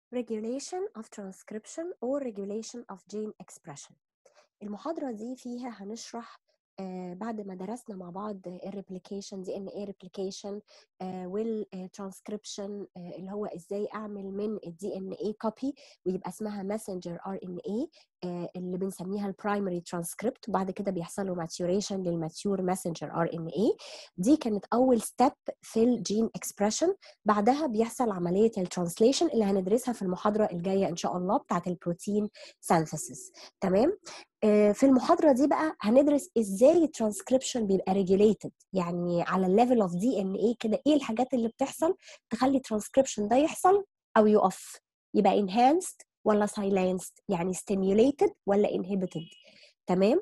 regulation of transcription or regulation of gene expression المحاضرة دي فيها هنشرح آه بعد ما درسنا مع بعض الريبليكيشن دي ان ايه ريبليكيشن والترانسكريبشن اللي هو ازاي اعمل من الدي ان ايه كوبي ويبقى اسمها ماسنجر ار ان ايه اللي بنسميها البرايمري ترانسكريبت وبعد كده بيحصل له ماتيوريشن للماتيور ماسنجر ار ان ايه دي كانت اول ستيب في الجين اكسبريشن بعدها بيحصل عمليه الترانسليشن اللي هندرسها في المحاضره الجايه ان شاء الله بتاعه البروتين سينثيسيس تمام في المحاضره دي بقى هندرس ازاي الترانسكريبشن بيبقى ريجوليتد يعني على الليفل اوف دي ان ايه كده ايه الحاجات اللي بتحصل تخلي الترانسكريبشن ده يحصل او يقف يبقى enhanced ولا silenced يعني stimulated ولا inhibited تمام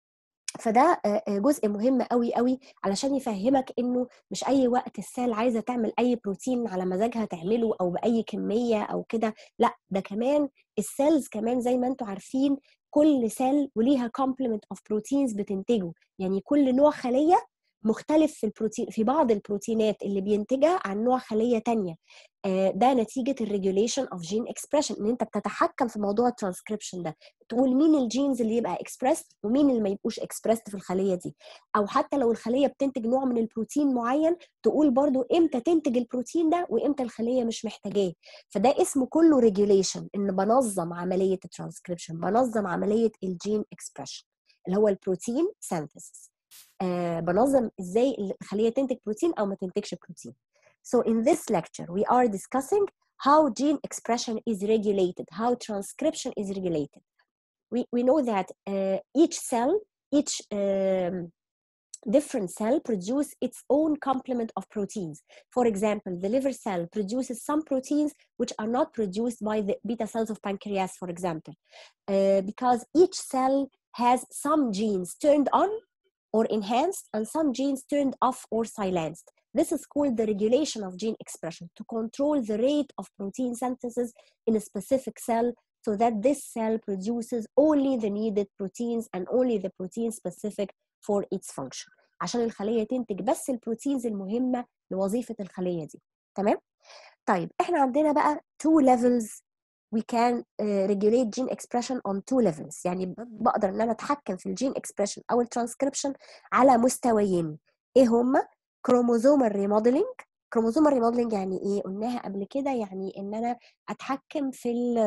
فده جزء مهم قوي قوي علشان يفهمك انه مش اي وقت السيل عايزه تعمل اي بروتين على مزاجها تعمله او باي كميه او كده لا ده كمان السيلز كمان زي ما انتم عارفين كل سيل وليها كومبلمنت اوف بروتينز بتنتجه يعني كل نوع خليه مختلف في البروتين في بعض البروتينات اللي بينتجها عن نوع خليه تانية ده نتيجه الريجوليشن اوف جين اكسبريشن ان انت بتتحكم في موضوع الترانسكريبشن ده تقول مين الجينز اللي يبقى اكسبريسد ومين اللي ما يبقوش اكسبريسد في الخليه دي او حتى لو الخليه بتنتج نوع من البروتين معين تقول برضو امتى تنتج البروتين ده وامتى الخليه مش محتاجاه فده اسمه كله ريجوليشن ان بنظم عمليه الترانسكريبشن بنظم عمليه الجين اكسبريشن اللي هو البروتين سينثيسيس آه بنظم ازاي الخليه تنتج بروتين او ما تنتجش بروتين So in this lecture we are discussing how gene expression is regulated, how transcription is regulated. We, we know that uh, each cell, each um, different cell produce its own complement of proteins. For example, the liver cell produces some proteins which are not produced by the beta cells of pancreas, for example, uh, because each cell has some genes turned on or enhanced and some genes turned off or silenced. This is called the regulation of gene expression to control the rate of protein synthesis in a specific cell so that this cell produces only the needed proteins and only the protein specific for its function. عشان الخلية تنتج بس البروتينز المهمة لوظيفة الخلية دي تمام؟ طيب احنا عندنا بقى two levels we can uh, regulate gene expression on two levels يعني بقدر ان انا اتحكم في الجين expression او الترانسكريبشن على مستويين ايه هما كروموزومال ريموديلنج كروموزومال ريموديلنج يعني ايه قلناها قبل كده يعني ان انا اتحكم في ال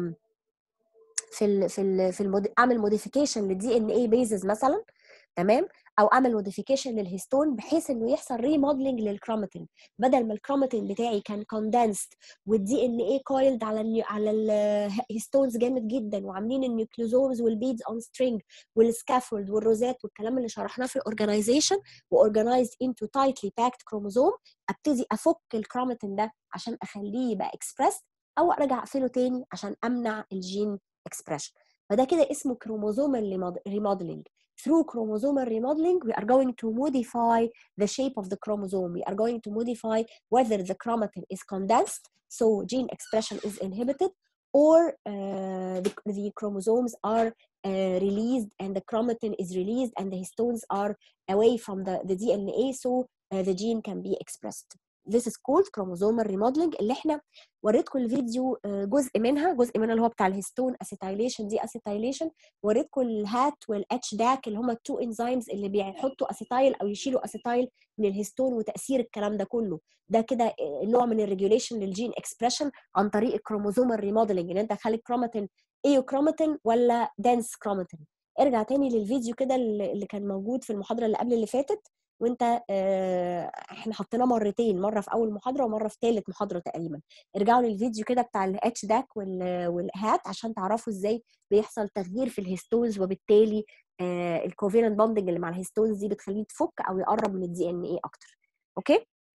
في ال في ال في المود... اعمل موديفيكيشن للدي ان اي بيزز مثلا تمام او اعمل موديفيكيشن للهيستون بحيث انه يحصل ريموديلنج للكروماتين بدل ما الكروماتين بتاعي كان كوندنسد والدي ان اي كويلد على ال على الهيستونز جامد جدا وعاملين النيوكليوزومز والبيدز اون سترينج والسكافولد والروزات والكلام اللي شرحناه في الاورجنايزيشن واورجنايزد انتو تايتلي باكد كروموزوم ابتدي افك الكروماتين ده عشان اخليه يبقى اكسبريس او ارجع اقفله تاني عشان امنع الجين اكسبريشن فده كده اسمه كروموزومال ريموديلنج through chromosomal remodeling, we are going to modify the shape of the chromosome. We are going to modify whether the chromatin is condensed, so gene expression is inhibited, or uh, the, the, chromosomes are uh, released and the chromatin is released and the histones are away from the, the DNA, so uh, the gene can be expressed. This is called chromosomal remodeling اللي احنا وريتكم الفيديو جزء منها جزء منها اللي هو بتاع الهيستون اسيتايليشن دي اسيتايليشن وريتكم الهات والاتش داك اللي هم التو انزيمز اللي بيحطوا اسيتايل او يشيلوا اسيتايل من الهيستون وتاثير الكلام ده كله ده كده نوع من الريجوليشن للجين اكسبريشن عن طريق الكروموزومال ريموديلنج ان انت تخلي الكروماتين ايو كروماتين ولا دنس كروماتين ارجع تاني للفيديو كده اللي كان موجود في المحاضره اللي قبل اللي فاتت وانت اه احنا حطيناه مرتين مره في اول محاضره ومره في ثالث محاضره تقريبا ارجعوا للفيديو كده بتاع الاتش داك والهات عشان تعرفوا ازاي بيحصل تغيير في الهيستونز وبالتالي اه الكوفيلنت بوندنج اللي مع الهيستونز دي بتخليه تفك او يقرب من الدي ان اي اكتر اوكي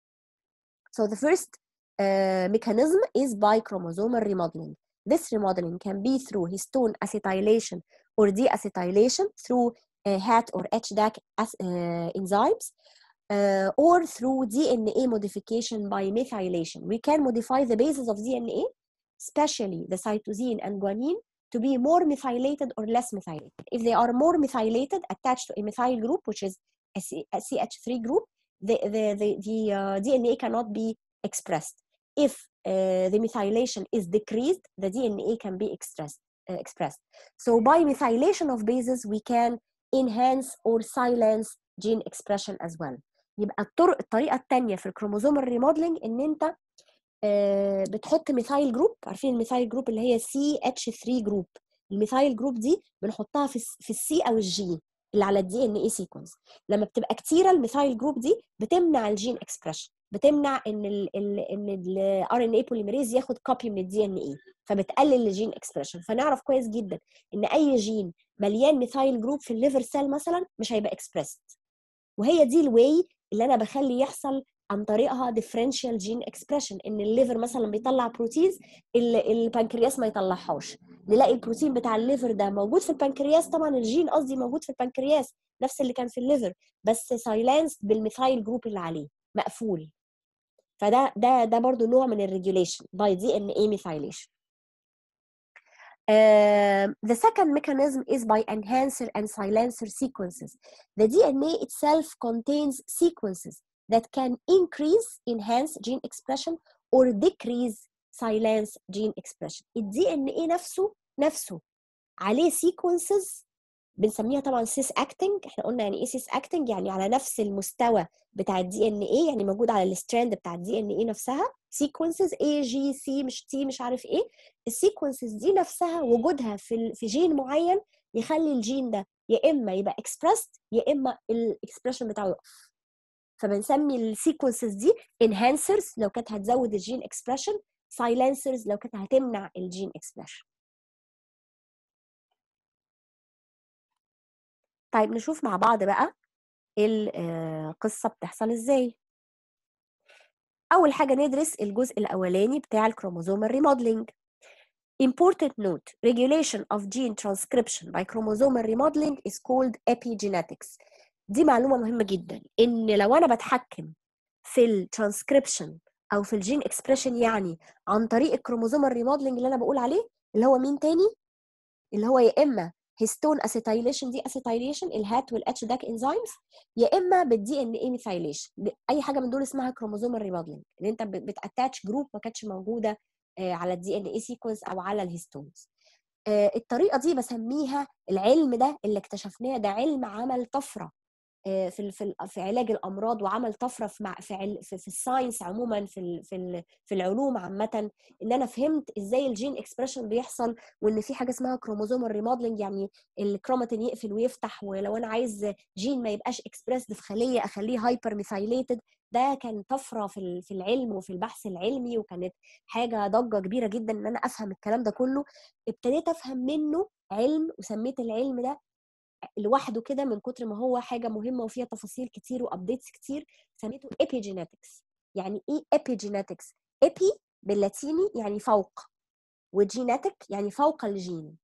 so the first uh, mechanism is by chromosomal remodeling this remodeling can be through histone acetylation or deacetylation through uh, HAT or HDAC as, uh, enzymes uh, or through DNA modification by methylation. We can modify the bases of DNA, especially the cytosine and guanine, to be more methylated or less methylated. If they are more methylated, attached to a methyl group, which is a, C- a CH3 group, the, the, the, the DNA cannot be expressed. if uh, the methylation is decreased the DNA can be expressed uh, expressed so by methylation of bases we can enhance or silence gene expression as well يبقى الطرق الطريقه الثانيه في الكروموزوم الريموديلنج ان انت آه، بتحط ميثايل جروب عارفين الميثايل جروب اللي هي سي اتش 3 جروب الميثايل جروب دي بنحطها في في السي او الجي اللي على الدي ان اي سيكونس لما بتبقى كتيره الميثايل جروب دي بتمنع الجين اكسبريشن بتمنع ان ال ال ان الار ان اي بوليميريز ياخد كوبي من الدي ان اي فبتقلل الجين اكسبريشن فنعرف كويس جدا ان اي جين مليان ميثايل جروب في الليفر سيل مثلا مش هيبقى اكسبريسد وهي دي الواي اللي انا بخلي يحصل عن طريقها ديفرنشال جين اكسبريشن ان الليفر مثلا بيطلع بروتينز البنكرياس ما يطلعهاش نلاقي البروتين بتاع الليفر ده موجود في البنكرياس طبعا الجين قصدي موجود في البنكرياس نفس اللي كان في الليفر بس سايلانس بالميثايل جروب اللي عليه مقفول فده ده ده برضو نوع من الريجوليشن باي دي ان اي ميثايليشن Uh, the second mechanism is by enhancer and silencer sequences. The DNA itself contains sequences that can increase, enhance gene expression or decrease, silence gene expression. ال DNA نفسه نفسه عليه sequences بنسميها طبعا سيس اكتنج احنا قلنا يعني ايه سيس اكتنج يعني على نفس المستوى بتاع الدي ان ايه يعني موجود على الستراند بتاع الدي ان ايه نفسها سيكونسز اي جي سي مش تي مش عارف ايه السيكونسز دي نفسها وجودها في في جين معين يخلي الجين ده يا اما يبقى اكسبرست يا اما الاكسبريشن بتاعه يقف فبنسمي السيكونسز دي انهانسرز لو كانت هتزود الجين اكسبريشن سايلنسرز لو كانت هتمنع الجين اكسبريشن طيب نشوف مع بعض بقى القصة بتحصل ازاي أول حاجة ندرس الجزء الأولاني بتاع الكروموزوم الريموديلنج Important note, regulation of gene transcription by chromosomal remodeling is called epigenetics. دي معلومة مهمة جدا إن لو أنا بتحكم في الترانسكريبشن أو في الجين اكسبريشن يعني عن طريق الكروموزوم الريموديلنج اللي أنا بقول عليه اللي هو مين تاني؟ اللي هو يا إما هيستون اسيتايليشن دي اسيتايليشن الهات والاتش داك انزيمز يا اما بالدي ان اي ميثايليشن اي حاجه من دول اسمها كروموزوم الريموديلنج ان انت بتاتاتش جروب ما كانتش موجوده على الدي ان اي سيكونس او على الهيستونز الطريقه دي بسميها العلم ده اللي اكتشفناه ده علم عمل طفره في في في علاج الامراض وعمل طفره في في في, في الساينس عموما في في في العلوم عامه ان انا فهمت ازاي الجين اكسبريشن بيحصل وان في حاجه اسمها كروموزوم الريموديلنج يعني الكروماتين يقفل ويفتح ولو انا عايز جين ما يبقاش اكسبريسد في خليه اخليه هايبر ميثايليتد ده كان طفره في في العلم وفي البحث العلمي وكانت حاجه ضجه كبيره جدا ان انا افهم الكلام ده كله ابتديت افهم منه علم وسميت العلم ده لوحده كده من كتر ما هو حاجه مهمه وفيها تفاصيل كتير وابديتس كتير سميته epigenetics يعني ايه epigenetics epi باللاتيني يعني فوق وجيناتيك يعني فوق الجين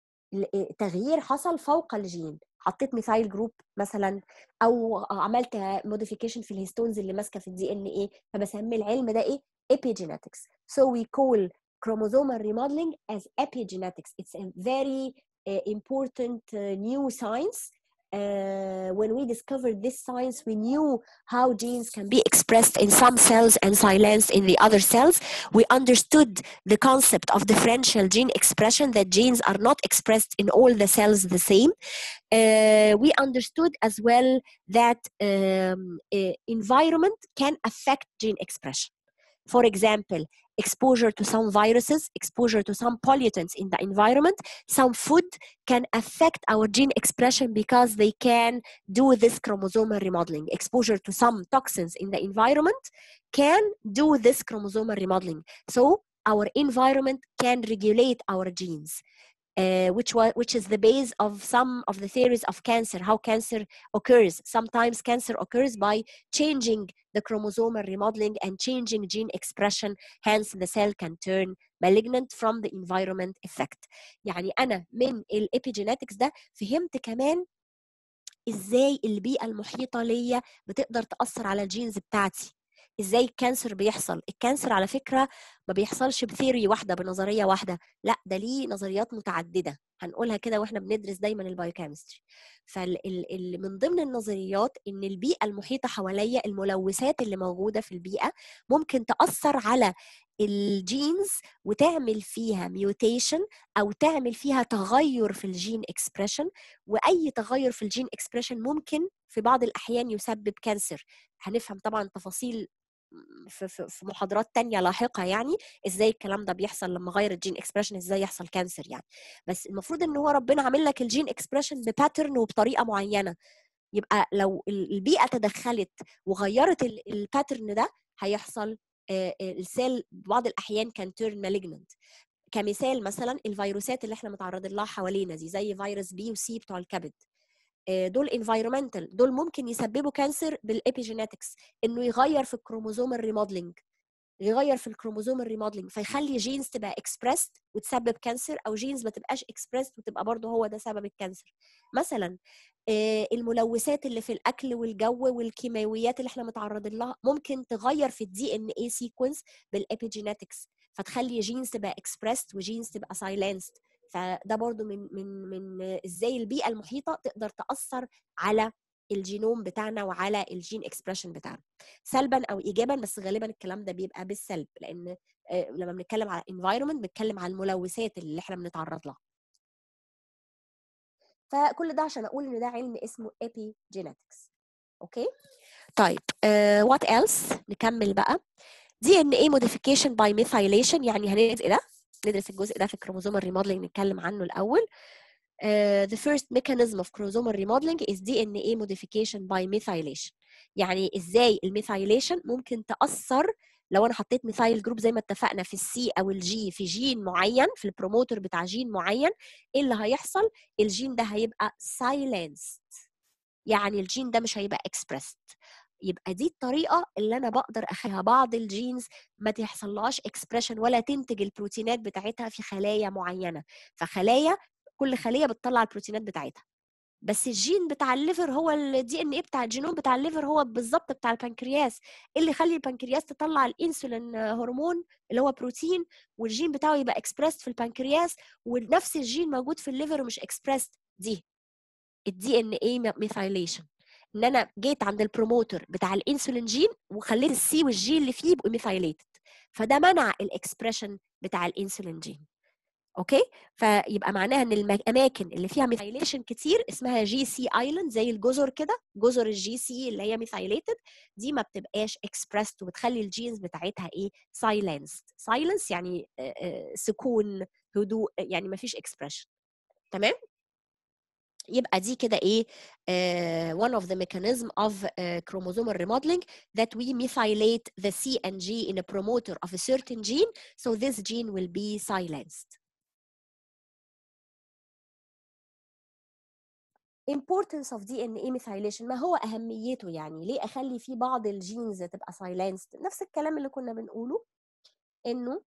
تغيير حصل فوق الجين حطيت ميثايل جروب مثلا او عملت موديفيكيشن في الهيستونز اللي ماسكه في الدي ان ايه فبسمي العلم ده ايه epigenetics so we call chromosomal remodeling as epigenetics it's a very uh, important uh, new science. Uh, when we discovered this science, we knew how genes can be expressed in some cells and silenced in the other cells. We understood the concept of differential gene expression, that genes are not expressed in all the cells the same. Uh, we understood as well that um, environment can affect gene expression. For example, exposure to some viruses, exposure to some pollutants in the environment, some food can affect our gene expression because they can do this chromosomal remodeling. Exposure to some toxins in the environment can do this chromosomal remodeling. So our environment can regulate our genes. Uh, which was which is the base of some of the theories of cancer how cancer occurs sometimes cancer occurs by changing the chromosomal remodeling and changing gene expression hence the cell can turn malignant from the environment effect يعني انا من الابيجينetics ده فهمت كمان ازاي البيئه المحيطه ليا بتقدر تاثر على الجينز بتاعتي ازاي الكانسر بيحصل الكانسر على فكره ما بيحصلش بثيري واحده بنظريه واحده لا ده ليه نظريات متعدده هنقولها كده واحنا بندرس دايما البايوكيمستري فمن ضمن النظريات ان البيئه المحيطه حواليا الملوثات اللي موجوده في البيئه ممكن تاثر على الجينز وتعمل فيها ميوتيشن او تعمل فيها تغير في الجين اكسبريشن واي تغير في الجين اكسبريشن ممكن في بعض الاحيان يسبب كانسر هنفهم طبعا تفاصيل في, في محاضرات تانية لاحقة يعني ازاي الكلام ده بيحصل لما غير الجين اكسبريشن ازاي يحصل كانسر يعني بس المفروض ان هو ربنا عامل لك الجين اكسبريشن بباترن وبطريقة معينة يبقى لو البيئة تدخلت وغيرت الباترن ده هيحصل السيل بعض الاحيان كان تيرن مالجننت كمثال مثلا الفيروسات اللي احنا متعرضين لها حوالينا دي زي فيروس بي وسي بتوع الكبد دول انفايرمنتال دول ممكن يسببوا كانسر بالابيجينetics انه يغير في الكروموزوم الريموديلنج يغير في الكروموزوم الريموديلنج فيخلي جينز تبقى اكسبريسد وتسبب كانسر او جينز ما تبقاش اكسبريسد وتبقى برضه هو ده سبب الكانسر مثلا الملوثات اللي في الاكل والجو والكيماويات اللي احنا متعرضين لها ممكن تغير في الدي ان اي سيكونس بالابيجينetics فتخلي جينز تبقى اكسبريسد وجينز تبقى سايلنسد فده برضو من من من ازاي البيئه المحيطه تقدر تاثر على الجينوم بتاعنا وعلى الجين اكسبريشن بتاعنا سلبا او ايجابا بس غالبا الكلام ده بيبقى بالسلب لان لما بنتكلم على environment بنتكلم على الملوثات اللي احنا بنتعرض لها فكل ده عشان اقول ان ده علم اسمه epigenetics اوكي طيب وات uh, ايلس نكمل بقى دي ان ايه موديفيكيشن باي ميثايليشن يعني هندرس ده ندرس الجزء ده في الكروموزوم الريموديلنج نتكلم عنه الاول Uh, the first mechanism of chromosomal remodeling is DNA modification by methylation يعني ازاي الميثايليشن ممكن تاثر لو انا حطيت ميثايل جروب زي ما اتفقنا في السي او الجي في جين معين في البروموتر بتاع جين معين ايه اللي هيحصل الجين ده هيبقى silenced يعني الجين ده مش هيبقى expressed يبقى دي الطريقه اللي انا بقدر اخليها بعض الجينز ما تحصلهاش اكسبريشن ولا تنتج البروتينات بتاعتها في خلايا معينه فخلايا كل خليه بتطلع البروتينات بتاعتها بس الجين بتاع الليفر هو الدي ان ايه بتاع الجينوم بتاع الليفر هو بالظبط بتاع البنكرياس اللي يخلي البنكرياس تطلع الانسولين هرمون اللي هو بروتين والجين بتاعه يبقى اكسبريسد في البنكرياس ونفس الجين موجود في الليفر ومش اكسبريسد دي الدي ان ايه ميثايليشن ان انا جيت عند البروموتر بتاع الانسولين جين وخليت السي والجي اللي فيه يبقوا ميثايليتد فده منع الاكسبريشن بتاع الانسولين جين اوكي فيبقى معناها ان الاماكن اللي فيها ميثايليشن كتير اسمها جي سي ايلاند زي الجزر كده جزر الجي سي اللي هي ميثايليتد دي ما بتبقاش اكسبريسد وبتخلي الجينز بتاعتها ايه سايلنس سايلنس يعني سكون هدوء يعني ما فيش اكسبريشن تمام يبقى دي كده ايه uh, one of the mechanism of uh, chromosomal remodeling that we methylate the C and G in a promoter of a certain gene so this gene will be silenced importance of DNA methylation ما هو أهميته يعني ليه أخلي فيه بعض الجينز تبقى silenced نفس الكلام اللي كنا بنقوله إنه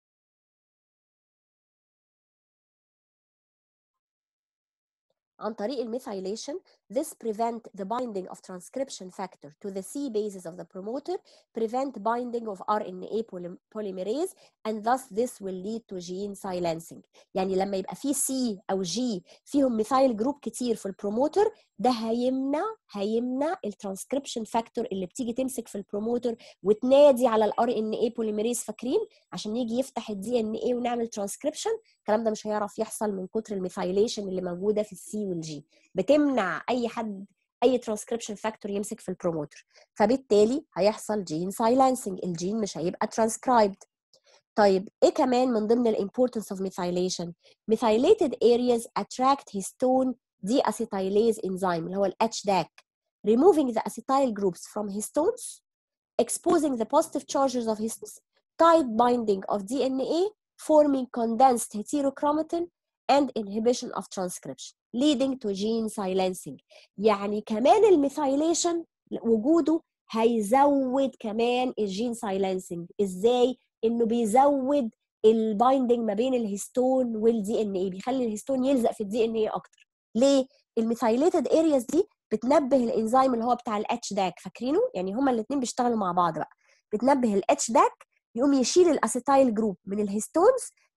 عن طريق الميثايليشن this prevent the binding of transcription factor to the C bases of the promoter prevent binding of RNA polymerase and thus this will lead to gene silencing يعني لما يبقى في C أو G فيهم ميثايل جروب كتير في البروموتر ده هيمنع هيمنع الترانسكريبشن فاكتور اللي بتيجي تمسك في البروموتر وتنادي على الار ان اي بوليميريز فاكرين عشان يجي يفتح الدي ان اي ونعمل ترانسكريبشن الكلام ده مش هيعرف يحصل من كتر الميثايليشن اللي موجوده في السي والجي بتمنع اي حد اي ترانسكريبشن فاكتور يمسك في البروموتر فبالتالي هيحصل جين سايلنسنج الجين مش هيبقى ترانسكرايبد طيب ايه كمان من ضمن الامبورتنس اوف ميثايليشن methylated areas attract histone deacetylase enzyme اللي هو ال HDAC removing the acetyl groups from histones exposing the positive charges of histones tight binding of DNA forming condensed heterochromatin and inhibition of transcription leading to gene silencing يعني كمان الميثايليشن وجوده هيزود كمان الجين سايلنسنج ازاي انه بيزود البايندنج ما بين الهيستون والدي ان اي بيخلي الهيستون يلزق في الدي ان اي اكتر ليه الميثايليتد ارياز دي بتنبه الانزيم اللي هو بتاع الاتش داك فاكرينه يعني هما الاثنين بيشتغلوا مع بعض بقى بتنبه الاتش داك يقوم يشيل الاسيتايل جروب من الهيستونز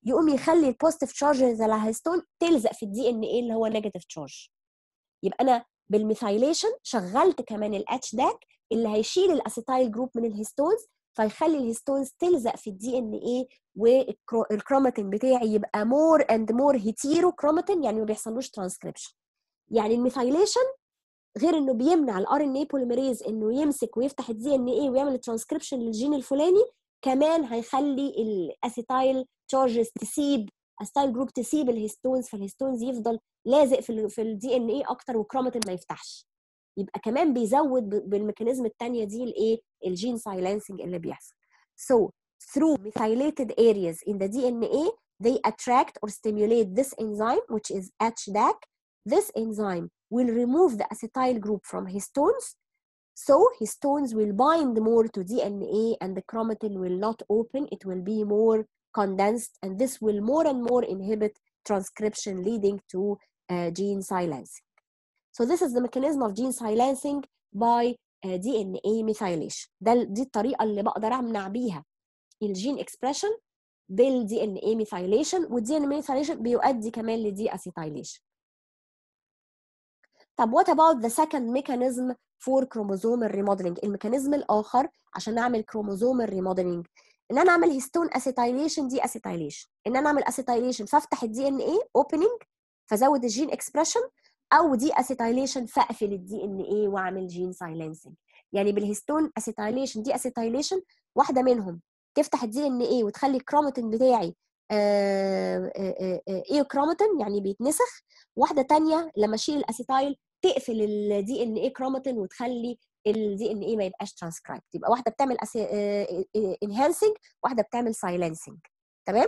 يقوم يخلي البوزيتيف تشارجز على الهيستون تلزق في الدي ان ايه اللي هو نيجاتيف تشارج يبقى انا بالميثايليشن شغلت كمان الاتش داك اللي هيشيل الاسيتايل جروب من الهيستونز فيخلي الهيستونز تلزق في الدي ان ايه والكروماتين بتاعي يبقى مور اند مور هيتيرو كروماتين يعني ما بيحصلوش ترانسكريبشن يعني الميثايليشن غير انه بيمنع الار ان اي بوليميريز انه يمسك ويفتح الدي ان ايه ويعمل ترانسكريبشن للجين الفلاني كمان هيخلي الاسيتايل تشارجز تسيب اسيتايل جروب تسيب الهيستونز فالهيستونز يفضل لازق في ال في الدي ان ايه اكتر والكروماتين ما يفتحش يبقى كمان بيزود بالميكانيزم الثانيه دي الايه الجين سايلنسنج اللي بيحصل so through methylated areas in the DNA they attract or stimulate this enzyme which is HDAC this enzyme will remove the acetyl group from histones so histones will bind more to DNA and the chromatin will not open it will be more condensed and this will more and more inhibit transcription leading to uh, gene silencing So this is the mechanism of gene silencing by uh, DNA methylation. ده دي الطريقة اللي بقدر أمنع بيها الجين اكسبريشن بالدي ان اي ميثايليشن والدي ان اي ميثايليشن بيؤدي كمان لدي اسيتايليشن. طب what about the second mechanism for chromosomal remodeling؟ الميكانيزم الآخر عشان أعمل chromosomal remodeling ان انا اعمل هيستون اسيتايليشن دي اسيتايليشن ان انا اعمل اسيتايليشن فافتح الدي ان اي اوبننج فزود الجين اكسبريشن او دي اسيتايليشن فاقفل الدي ان اي واعمل جين سايلنسنج يعني بالهيستون اسيتايليشن دي اسيتايليشن واحده منهم تفتح الدي ان اي وتخلي الكروماتين بتاعي ايو كروماتين يعني بيتنسخ واحده تانية لما اشيل الاسيتايل تقفل الدي ان اي كروماتين وتخلي الدي ان اي ما يبقاش ترانسكرايب يبقى واحده بتعمل انهانسنج واحده بتعمل سايلنسنج تمام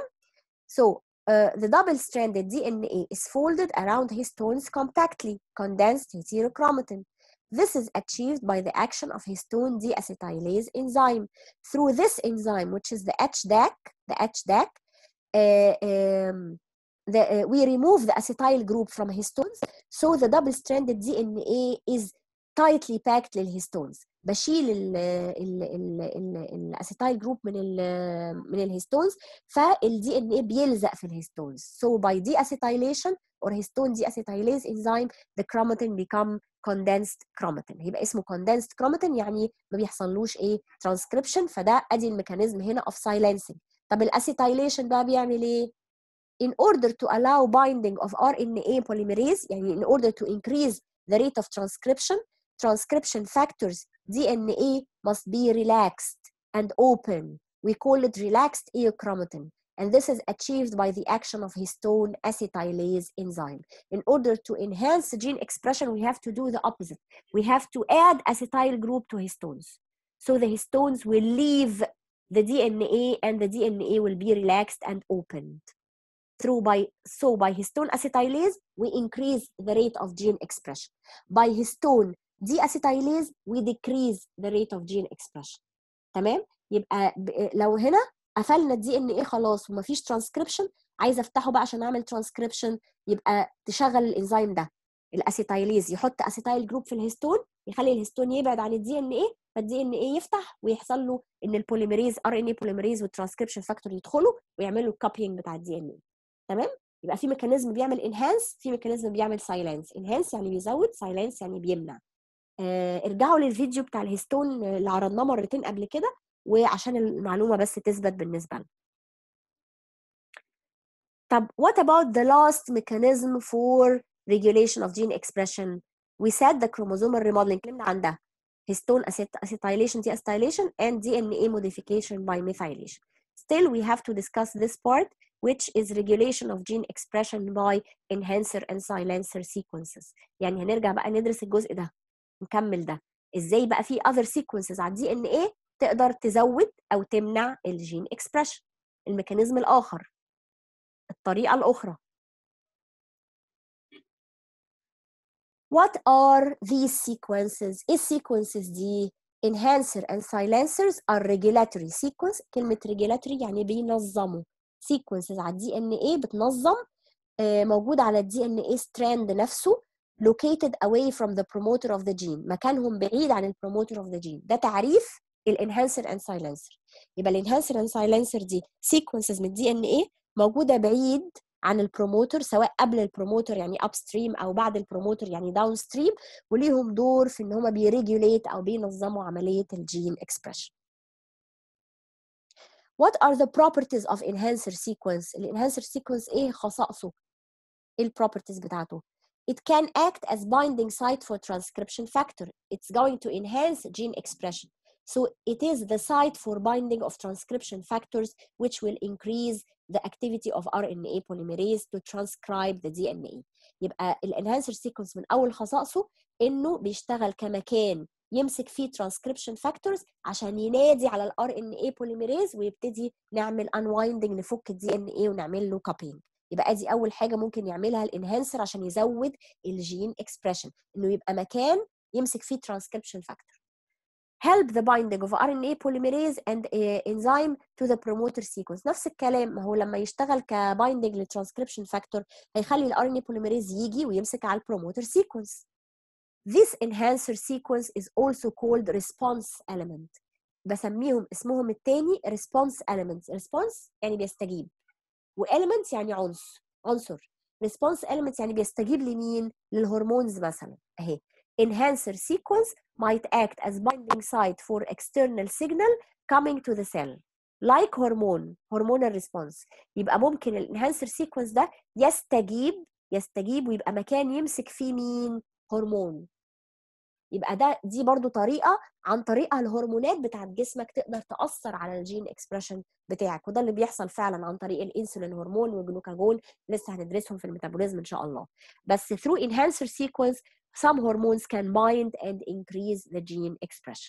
so Uh, the double-stranded DNA is folded around histones compactly, condensed heterochromatin. This is achieved by the action of histone deacetylase enzyme. Through this enzyme, which is the HDAC, the HDAC, uh, um, the, uh, we remove the acetyl group from histones, so the double-stranded DNA is tightly packed للهيستونز بشيل ال ال ال ال الاسيتايل جروب من ال من الهيستونز فالدي ان اي بيلزق في الهيستونز so by deacetylation or histone deacetylase enzyme the chromatin become condensed chromatin هيبقى اسمه condensed chromatin يعني ما بيحصلوش ايه transcription فده ادي الميكانيزم هنا of silencing طب الاسيتايليشن بقى بيعمل ايه in order to allow binding of RNA polymerase يعني in order to increase the rate of transcription transcription factors DNA must be relaxed and open. We call it relaxed eochromatin. And this is achieved by the action of histone acetylase enzyme. In order to enhance the gene expression, we have to do the opposite. We have to add acetyl group to histones. So the histones will leave the DNA and the DNA will be relaxed and opened. Through by so by histone acetylase, we increase the rate of gene expression. By histone deacetylase we decrease the rate of gene expression تمام يبقى لو هنا قفلنا الدي ان ايه خلاص ومفيش ترانسكريبشن عايزه افتحه بقى عشان اعمل ترانسكريبشن يبقى تشغل الانزيم ده الاسيتايليز يحط اسيتايل جروب في الهيستون يخلي الهيستون يبعد عن الدي ان ايه فالدي ان ايه يفتح ويحصل له ان البوليميريز ار ان اي بوليميريز والترانسكريبشن فاكتور يدخلوا ويعملوا الكوبينج بتاع الدي ان ايه تمام يبقى في ميكانيزم بيعمل انهانس في ميكانيزم بيعمل سايلنس انهانس يعني بيزود سايلنس يعني بيمنع آه ارجعوا للفيديو بتاع الهيستون اللي عرضناه مرتين قبل كده وعشان المعلومه بس تثبت بالنسبه لنا طب what about the last mechanism for regulation of gene expression we said the chromosomal remodeling اتكلمنا عن ده histone acetylation deacetylation and DNA modification by methylation still we have to discuss this part which is regulation of gene expression by enhancer and silencer sequences يعني هنرجع بقى ندرس الجزء ده نكمل ده ازاي بقى في other sequences على الدي ان ايه تقدر تزود او تمنع الجين اكسبريشن الميكانيزم الاخر الطريقه الاخرى What are these sequences؟ ايه السيكونسز دي؟ enhancer and silencers are regulatory sequence كلمة regulatory يعني بينظموا sequences على الدي ان ايه بتنظم موجود على الدي ان ايه strand نفسه located away from the promoter of the gene مكانهم بعيد عن البروموتر of the gene ده تعريف الانهانسر اند سايلنسر يبقى الانهانسر اند سايلنسر دي sequences من الدي ان ايه موجوده بعيد عن البروموتر سواء قبل البروموتر يعني اب ستريم او بعد البروموتر يعني داون ستريم وليهم دور في ان هم بيريجوليت او بينظموا عمليه الجين اكسبريشن What are the properties of enhancer sequence؟ الانهانسر sequence ايه خصائصه؟ ايه البروبرتيز بتاعته؟ It can act as binding site for transcription factor. It's going to enhance gene expression. So it is the site for binding of transcription factors which will increase the activity of RNA polymerase to transcribe the DNA. يبقى الانهانسر سيكونس من اول خصائصه انه بيشتغل كمكان يمسك فيه ترانسكريبشن فاكتورز عشان ينادي على الار ان اي بوليميريز ويبتدي نعمل انوايندنج نفك الدي ان اي ونعمل له كابينج يبقى دي اول حاجه ممكن يعملها الانهانسر عشان يزود الجين اكسبريشن انه يبقى مكان يمسك فيه ترانسكريبشن فاكتور help the binding of RNA polymerase and uh, enzyme to the promoter sequence نفس الكلام ما هو لما يشتغل كبايندنج للترانسكريبشن فاكتور هيخلي ال RNA polymerase يجي ويمسك على البروموتر sequence This enhancer sequence is also called response element بسميهم اسمهم التاني response elements response يعني بيستجيب وelement يعني عنصر عنصر response element يعني بيستجيب لمين للهرمونز مثلا اهي enhancer sequence might act as binding site for external signal coming to the cell like hormone hormonal response يبقى ممكن الانهانسر سيكونس ده يستجيب يستجيب ويبقى مكان يمسك فيه مين هرمون يبقى ده دي برضو طريقه عن طريقها الهرمونات بتاعت جسمك تقدر تاثر على الجين اكسبريشن بتاعك وده اللي بيحصل فعلا عن طريق الانسولين هرمون والجلوكاجون لسه هندرسهم في الميتابوليزم ان شاء الله بس through enhancer sequence some hormones can bind and increase the gene expression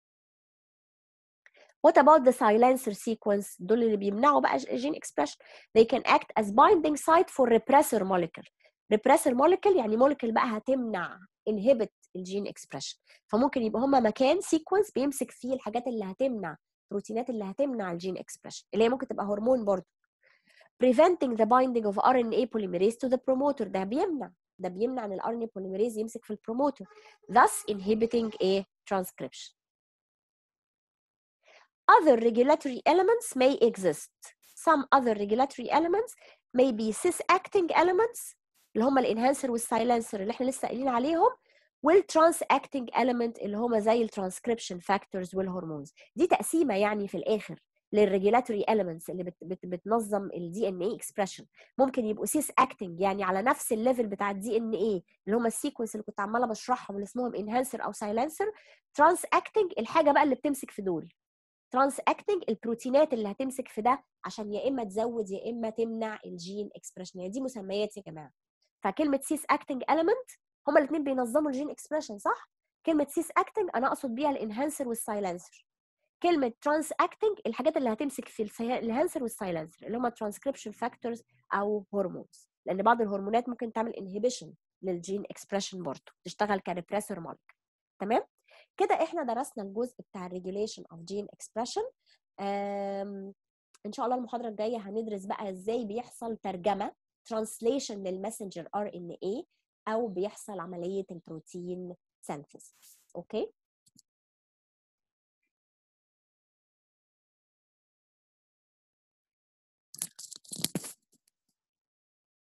What about the silencer sequence دول اللي بيمنعوا بقى gene expression they can act as binding site for repressor molecule repressor molecule يعني molecule بقى هتمنع inhibit الجين اكسبريشن فممكن يبقى هما مكان سيكونس بيمسك فيه الحاجات اللي هتمنع البروتينات اللي هتمنع الجين اكسبريشن اللي هي ممكن تبقى هرمون برضه preventing the binding of RNA polymerase to the promoter ده بيمنع ده بيمنع ان ال RNA polymerase يمسك في البروموتر thus inhibiting a transcription other regulatory elements may exist some other regulatory elements may be cis-acting elements اللي هم الانهانسر والسايلنسر اللي احنا لسه قايلين عليهم والترانس اكتنج element اللي هم زي الترانسكريبشن فاكتورز والهرمونز دي تقسيمه يعني في الاخر للريجولاتوري elements اللي بت بت بتنظم الدي ان اي اكسبريشن ممكن يبقوا سيس اكتنج يعني على نفس الليفل بتاع الدي ان اي اللي هم السيكونس اللي كنت عماله بشرحهم اللي اسمهم انهانسر او سايلنسر ترانس اكتنج الحاجه بقى اللي بتمسك في دول ترانس اكتنج البروتينات اللي هتمسك في ده عشان يا اما تزود يا اما تمنع الجين اكسبريشن يعني دي مسميات يا جماعه فكلمه سيس اكتنج element هما الاثنين بينظموا الجين اكسبريشن صح كلمه سيس اكتنج انا اقصد بيها الانهانسر والسايلنسر كلمه ترانس اكتنج الحاجات اللي هتمسك في الانهانسر والسايلنسر اللي هم ترانسكريبشن فاكتورز او هرمونز لان بعض الهرمونات ممكن تعمل انهبيشن للجين اكسبريشن برضه تشتغل كريبريسور مولك تمام كده احنا درسنا الجزء بتاع الريجوليشن اوف جين اكسبريشن ان شاء الله المحاضره الجايه هندرس بقى ازاي بيحصل ترجمه ترانسليشن للمسنجر ار ان اي او بيحصل عمليه البروتين سينثيسيس اوكي